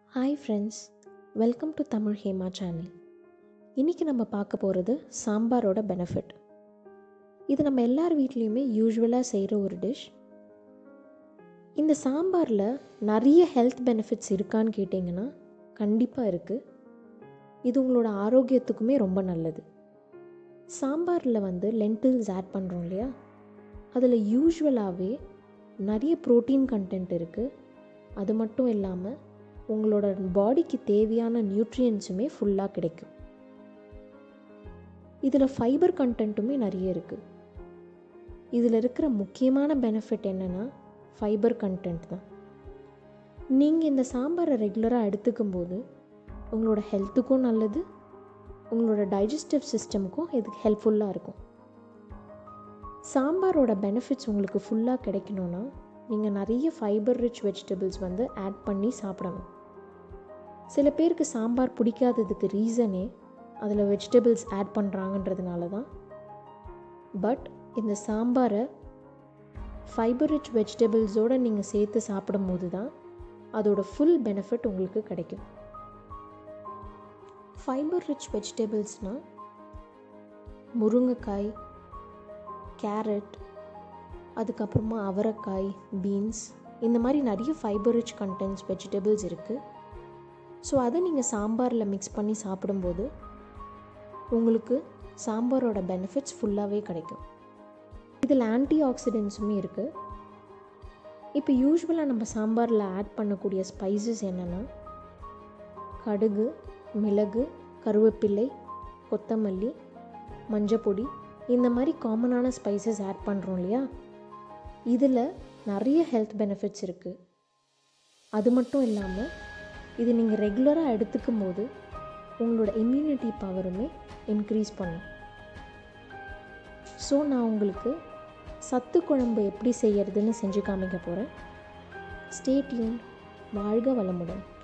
hi friends welcome to Tamil Hema channel இன்றைக்கி நம்ம பார்க்க போகிறது சாம்பாரோட பெனிஃபிட் இது நம்ம எல்லார் வீட்லேயுமே யூஸ்வலாக செய்கிற ஒரு டிஷ் இந்த சாம்பாரில் நிறைய ஹெல்த் பெனிஃபிட்ஸ் இருக்கான்னு கேட்டிங்கன்னா கண்டிப்பாக இருக்குது இது உங்களோட ஆரோக்கியத்துக்குமே ரொம்ப நல்லது சாம்பாரில் வந்து லென்டில்ஸ் ஆட் பண்ணுறோம் இல்லையா அதில் யூஸ்வலாகவே நிறைய ப்ரோட்டீன் கண்டென்ட் இருக்குது அது மட்டும் இல்லாமல் உங்களோட பாடிக்கு தேவையான நியூட்ரியன்ஸுமே ஃபுல்லாக கிடைக்கும் இதில் ஃபைபர் கண்டென்ட்டுமே நிறைய இருக்குது இதில் இருக்கிற முக்கியமான பெனிஃபிட் என்னென்னா ஃபைபர் கண்டென்ட் தான் நீங்கள் இந்த சாம்பாரை ரெகுலராக எடுத்துக்கும் போது உங்களோட ஹெல்த்துக்கும் நல்லது உங்களோட டைஜஸ்டிவ் சிஸ்டமுக்கும் இது ஹெல்ப்ஃபுல்லாக இருக்கும் சாம்பாரோட பெனிஃபிட்ஸ் உங்களுக்கு ஃபுல்லாக கிடைக்கணுன்னா நீங்கள் நிறைய ஃபைபர் ரிச் வெஜிடபிள்ஸ் வந்து ஆட் பண்ணி சாப்பிடணும் சில பேருக்கு சாம்பார் பிடிக்காததுக்கு ரீசனே அதில் வெஜிடபிள்ஸ் ஆட் பண்ணுறாங்கன்றதுனால தான் பட் இந்த சாம்பாரை ஃபைபர் ரிச் வெஜிடபிள்ஸோடு நீங்கள் சேர்த்து சாப்பிடும்போது தான் அதோட ஃபுல் பெனிஃபிட் உங்களுக்கு கிடைக்கும் ஃபைபர் ரிச் வெஜிடபிள்ஸ்னால் முருங்கைக்காய் கேரட் அதுக்கப்புறமா அவரைக்காய் பீன்ஸ் இந்த மாதிரி நிறைய ஃபைபர் ரிச் கண்டென்ட்ஸ் வெஜிடபிள்ஸ் இருக்குது ஸோ அதை நீங்கள் சாம்பாரில் மிக்ஸ் பண்ணி சாப்பிடும்போது உங்களுக்கு சாம்பாரோட பெனிஃபிட்ஸ் ஃபுல்லாகவே கிடைக்கும் இதில் ஆன்டி ஆக்சிடென்ட்ஸுமே இருக்குது இப்போ யூஸ்வலாக நம்ம சாம்பாரில் ஆட் பண்ணக்கூடிய ஸ்பைசஸ் என்னென்னா கடுகு மிளகு கருவேப்பிள்ளை கொத்தமல்லி மஞ்சப்பொடி இந்த மாதிரி காமனான ஸ்பைசஸ் ஆட் பண்ணுறோம் இல்லையா இதில் நிறைய ஹெல்த் பெனிஃபிட்ஸ் இருக்குது அது மட்டும் இல்லாமல் இது நீங்கள் ரெகுலராக எடுத்துக்கும் போது உங்களோட இம்யூனிட்டி பவருமே இன்க்ரீஸ் பண்ணும் ஸோ நான் உங்களுக்கு சத்து குழம்பு எப்படி செய்யறதுன்னு செஞ்சு காமிக்க போகிறேன் ஸ்டேட்யூன் வாழ்க வளமுடன்